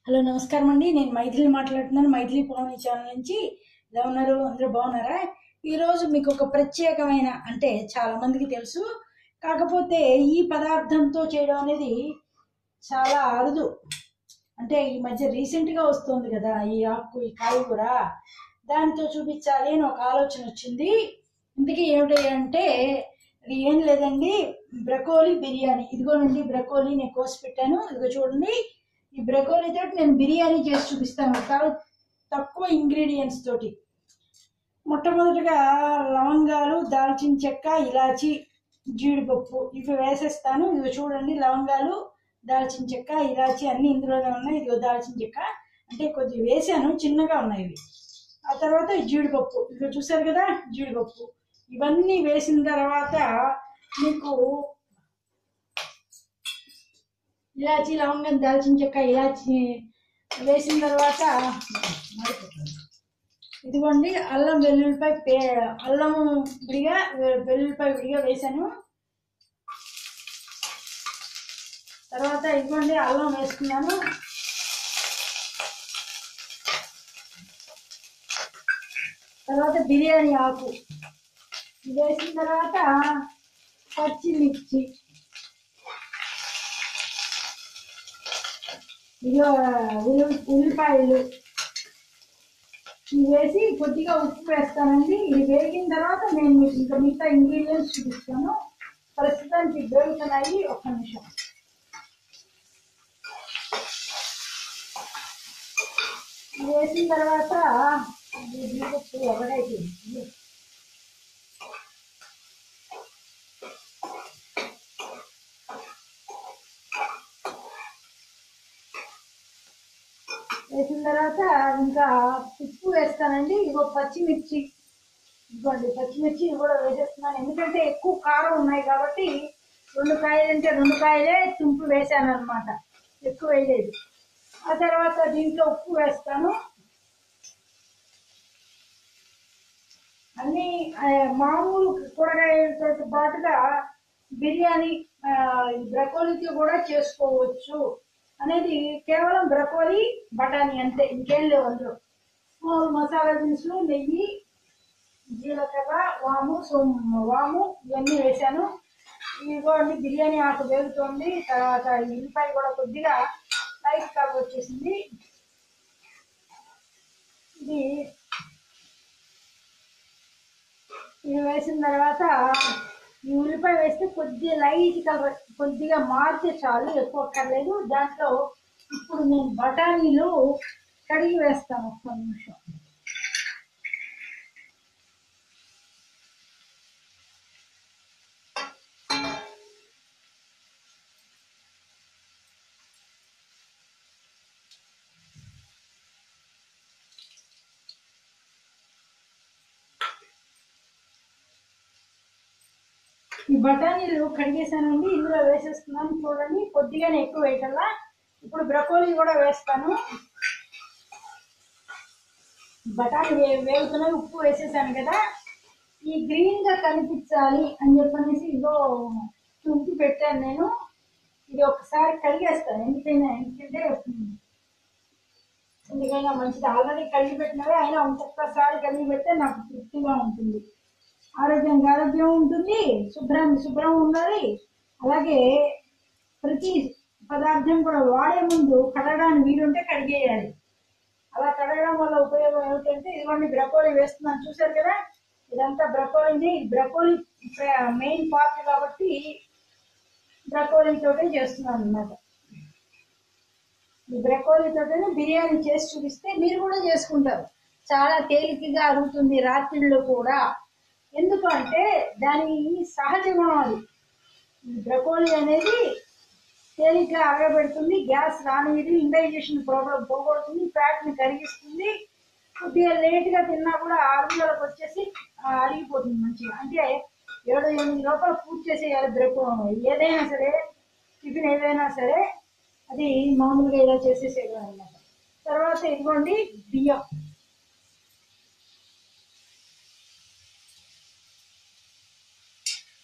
hello నమస్కారం అండి నేను మైథిలి మాట్లాడుతున్నాను మైథిలి పవన్ ఛానల్ నుంచి ఎలా ఉన్నారు అందరూ బాగున్నారా ఈరోజు మీకు ఒక ప్రత్యేకమైన అంటే చాలా మందికి తెలుసు కాకపోతే ఈ పదార్థంతో చేయడం అనేది చాలా అరుదు అంటే ఈ మధ్య రీసెంట్గా వస్తుంది కదా ఈ ఆకు ఈ కాయ కూడా దాంతో చూపించాలి అని ఒక ఆలోచన వచ్చింది ఇందుకే ఏమిటి అంటే ఇది ఏం లేదండి బ్రకోలీ బిర్యానీ ఇదిగోనండి బ్రకోలీ నేను కోసి పెట్టాను ఇదిగో చూడండి ఈ బ్రకోలీ తోటి నేను బిర్యానీ చేసి చూపిస్తాను చాలా తక్కువ ఇంగ్రీడియంట్స్ తోటి మొట్టమొదటిగా లవంగాలు దాల్చిన చెక్క ఇలాచి జీడిపప్పు ఇవి వేసేస్తాను ఇవి చూడండి లవంగాలు దాల్చిన చెక్క ఇలాచి అన్ని ఇందులోనే ఉన్నాయి ఇదిగో దాల్చిన చెక్క అంటే కొద్దిగా వేసాను చిన్నగా ఉన్నాయి ఇవి ఆ తర్వాత ఈ జీడిపప్పు ఇదిగో చూసారు కదా జీడిపప్పు ఇవన్నీ వేసిన తర్వాత మీకు ఇలాచి లవంగం దాల్చిన చెక్క ఇలాచి వేసిన తర్వాత ఇదిగోండి అల్లం వెల్లుల్లిపాయ పే అల్లం విడిగా వె- వెల్లుల్లిపాయ విడిగా వేసాను తర్వాత ఇదిగోండి అల్లం వేసుకున్నాను తర్వాత బిర్యానీ ఆకు ఇది వేసిన తర్వాత పచ్చిమిర్చి ఇదిగో ఉల్లి ఉల్లిపాయలు ఇవి వేసి కొద్దిగా ఉప్పు వేస్తానండి ఇది వేగిన తర్వాత నేను మీకు ఇంకా మిగతా ఇంగ్రీడియంట్స్ చూపిస్తాను ప్రస్తుతానికి ఇవి వేగుతున్నాయి ఒక్క నిమిషం ఇది వేసిన తర్వాత ఇది జీడిపప్పు ఎవరైపోయింది వేసిన తర్వాత ఇంకా ఉప్పు వేస్తానండి ఇగో పచ్చిమిర్చి ఇదిగోండి పచ్చిమిర్చి ఇవి కూడా వేసేస్తున్నాను ఎందుకంటే ఎక్కువ కారం ఉన్నాయి కాబట్టి రెండు కాయలు అంటే రెండు కాయలే తుంపు వేసాను అనమాట ఎక్కువ వేయలేదు ఆ తర్వాత దీంట్లో ఉప్పు వేస్తాను అన్ని ఆ, మామూలు కూరగాయలతో పాటుగా బిర్యానీ ఆ, ఈ బ్రకోలీతో కూడా చేసుకోవచ్చు అనేది కేవలం బ్రకోలీ బఠానీ అంతే ఇంకేం లేవు అందులో స్మాల్ మసాలా దినుసులు నెయ్యి జీలకర్ర వాము సోమ్ వాము ఇవన్నీ వేసాను ఇదిగోండి బిర్యానీ ఆకు వేగుతోంది తర్వాత ఈ ఉల్లిపాయ కూడా కొద్దిగా లైట్ కలర్ వచ్చేసింది ఇది ఇది వేసిన తర్వాత ఈ ఉల్లిపాయ వేస్తే కొద్దిగా లైట్ కలర్ కొద్దిగా మారితే చాలు ఎక్కువ అక్కర్లేదు దాంట్లో ఇప్పుడు నేను బఠానీలు కడిగి వేస్తాను ఒక్క నిమిషం ఈ బఠానీలు కడిగేసానండి ఇందులో వేసేస్తున్నాను చూడండి కొద్దిగానే ఎక్కువ వేయటల్లా ఇప్పుడు బ్రకోలీ కూడా వేస్తాను బఠానీ వే వేగుతున్నాయి ఉప్పు వేసేసాను కదా ఈ గ్రీన్ గా కనిపించాలి అని చెప్పనేసి ఇదో తుంపి పెట్టాను నేను ఇది ఒకసారి కడిగేస్తాను ఎందుకైనా ఎందుకంటే ఎందుకైనా మంచిది ఆల్రెడీ కడిగి పెట్టినవే అయినా ఇంకొకసారి కడిగి పెడితే నాకు తృప్తిగా ఉంటుంది ఆరోగ్యంగా ఆరోగ్యం ఉంటుంది శుభ్రం శుభ్రం ఉండాలి అలాగే ప్రతి పదార్థం కూడా వాడే ముందు కడగడానికి వీలుంటే కడిగేయాలి అలా కడగడం వల్ల ఉపయోగం ఏమిటంటే ఇదిగోండి బ్రకోలీ వేస్తున్నాను చూసారు కదా ఇదంతా బ్రకోలీని బ్రకోలీ మెయిన్ పార్ట్ కాబట్టి బ్రకోలీ తోటే చేస్తున్నాను అన్నమాట ఈ బ్రకోలీ తోటే బిర్యానీ చేసి చూపిస్తే మీరు కూడా చేసుకుంటారు చాలా తేలికగా అరుగుతుంది రాత్రిళ్ళు కూడా ఎందుకంటే దాని సహజ గుణం అది ఈ బ్రకోలీ అనేది తేలిగ్గా అరగబెడుతుంది గ్యాస్ రానిది ఇండైజేషన్ ప్రాబ్లం పోగొడుతుంది ఫ్యాట్ ని కరిగిస్తుంది కొద్దిగా లేట్ గా తిన్నా కూడా ఆరుగలకు వచ్చేసి ఆ, అరిగిపోతుంది మంచిగా అంటే ఏడు ఎనిమిది లోపల పూర్తి చేసేయాలి బ్రకో ఏదైనా సరే టిఫిన్ ఏదైనా సరే అది మామూలుగా ఇలా చేసేసేయడం అనమాట తర్వాత ఇదిగోండి బియ్యం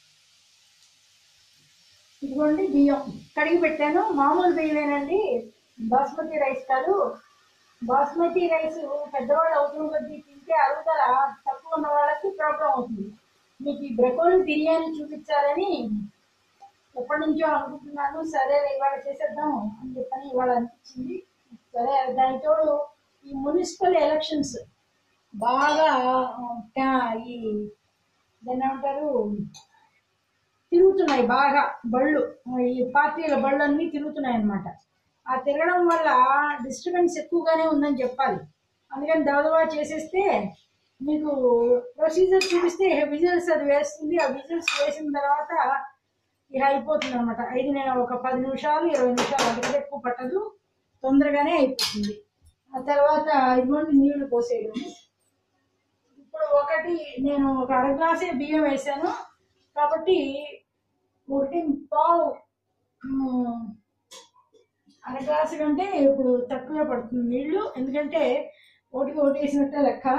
ఇదిగోండి బియ్యం కడిగి పెట్టాను మామూలు బియ్యమేనండి బాస్మతి రైస్ కాదు బాస్మతి రైస్ పెద్దవాళ్ళు అవుతున్న కొద్దీ తింటే అరుగుదల తక్కువ ఉన్న వాళ్ళకి ప్రాబ్లం అవుతుంది మీకు ఈ బ్రకోలీ బిర్యానీ చూపించాలని ఎప్పటి నుంచో అనుకుంటున్నాను సరే ఇవాళ చేసేద్దాం అని చెప్పని ఇవాళ అనిపించింది సరే దాని తోడు ఈ మున్సిపల్ ఎలక్షన్స్ బాగా ఆ, ఈ దాన్ని ఏమంటారు తిరుగుతున్నాయి బాగా బళ్ళు ఈ పార్టీల బళ్ళు అన్నీ తిరుగుతున్నాయి అన్నమాట ఆ తిరగడం వల్ల డిస్టర్బెన్స్ ఎక్కువగానే ఉందని చెప్పాలి అందుకని దవదవా చేసేస్తే మీకు ప్రొసీజర్ చూపిస్తే విజిల్స్ అది వేస్తుంది ఆ విజిల్స్ వేసిన తర్వాత ఇక అయిపోతుంది అనమాట ఐదు నే- ఒక పది నిమిషాలు ఇరవై నిమిషాలు అంతకంటే ఎక్కువ పట్టదు తొందరగానే అయిపోతుంది ఆ తర్వాత ఇదిగోండి నీళ్లు పోసేయడం ఇప్పుడు ఒకటి నేను ఒక అర గ్లాసే బియ్యం వేసాను కాబట్టి ఒకటి పావు మ్, అర గ్లాసు కంటే ఇప్పుడు తక్కువే పడుతుంది నీళ్లు ఎందుకంటే ఒకటికి ఒకటి వేసినట్టే లెక్క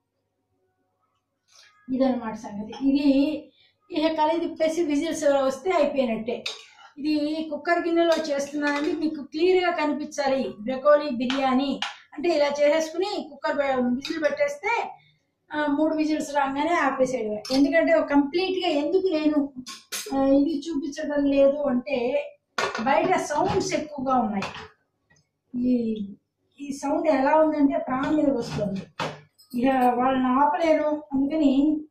ఇదన్నమాట సంగతి ఇది ఇక కలి తిప్పేసి విజిల్స్ వస్తే అయిపోయినట్టే ఇది కుక్కర్ గిన్నెలో చేస్తున్నానండి మీకు క్లియర్గా కనిపించాలి బ్రకోలీ బిర్యానీ అంటే ఇలా చేసేసుకుని కుక్కర్ విజిల్ పెట్టేస్తే ఆ, మూడు విజిల్స్ రాగానే ఆపేసేయడమే ఎందుకంటే కంప్లీట్గా ఎందుకు నేను ఆ, ఇది చూపించడం లేదు అంటే బయట సౌండ్స్ ఎక్కువగా ఉన్నాయి ఈ ఈ సౌండ్ ఎలా ఉందంటే ప్రాణం మీద వస్తుంది ఇక వాళ్ళని ఆపలేను అందుకని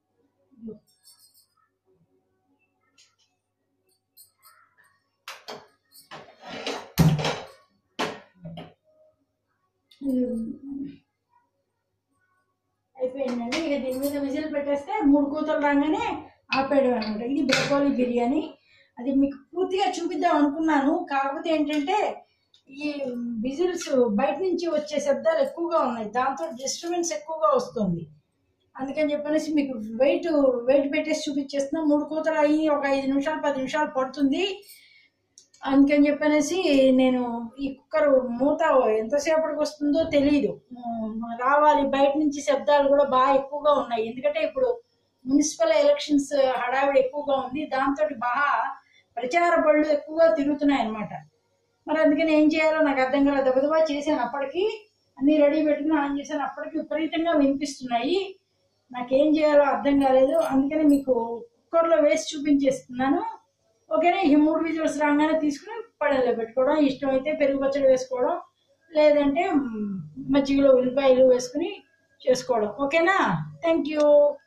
అయిపోయిందండి ఇక దీని మీద విజిల్ పెట్టేస్తే మూడు కూతలు రాగానే ఆపేయడం అనమాట ఇది బ్రకోలీ బిర్యానీ అది మీకు పూర్తిగా చూపిద్దాం అనుకున్నాను కాకపోతే ఏంటంటే ఈ విజిల్స్ బయట నుంచి వచ్చే శబ్దాలు ఎక్కువగా ఉన్నాయి దాంతో డిస్టర్బెన్స్ ఎక్కువగా వస్తుంది అందుకని చెప్పనేసి మీకు వెయిట్ వెయిట్ పెట్టేసి చూపించేస్తున్నా మూడు కూతలు అయ్యి ఒక ఐదు నిమిషాలు పది నిమిషాలు పడుతుంది అందుకని చెప్పనేసి నేను ఈ కుక్కర్ మూత ఎంతసేపటికి వస్తుందో తెలియదు ఉమ్, రావాలి బయట నుంచి శబ్దాలు కూడా బాగా ఎక్కువగా ఉన్నాయి ఎందుకంటే ఇప్పుడు మున్సిపల్ ఎలక్షన్స్ హడావిడి ఎక్కువగా ఉంది దాంతో బాగా ప్రచార బళ్ళు ఎక్కువగా తిరుగుతున్నాయి అన్నమాట మరి అందుకని ఏం చేయాలో నాకు అర్థం కాలేదు దెబ్బదబా చేశాను అప్పటికి అన్ని రెడీ పెట్టుకుని ఆన్ చేశాను అప్పటికి విపరీతంగా వినిపిస్తున్నాయి నాకేం చేయాలో అర్థం కాలేదు అందుకని మీకు కుక్కర్లో వేసి చూపించేస్తున్నాను ఓకేనా ఈ మూడు విజిల్స్ రాగానే తీసుకుని పడేలో పెట్టుకోవడం ఇష్టమైతే పెరుగు పచ్చడి వేసుకోవడం లేదంటే మ్, మజ్జిగలో ఉల్లిపాయలు వేసుకుని చేసుకోవడం ఓకేనా థ్యాంక్ యూ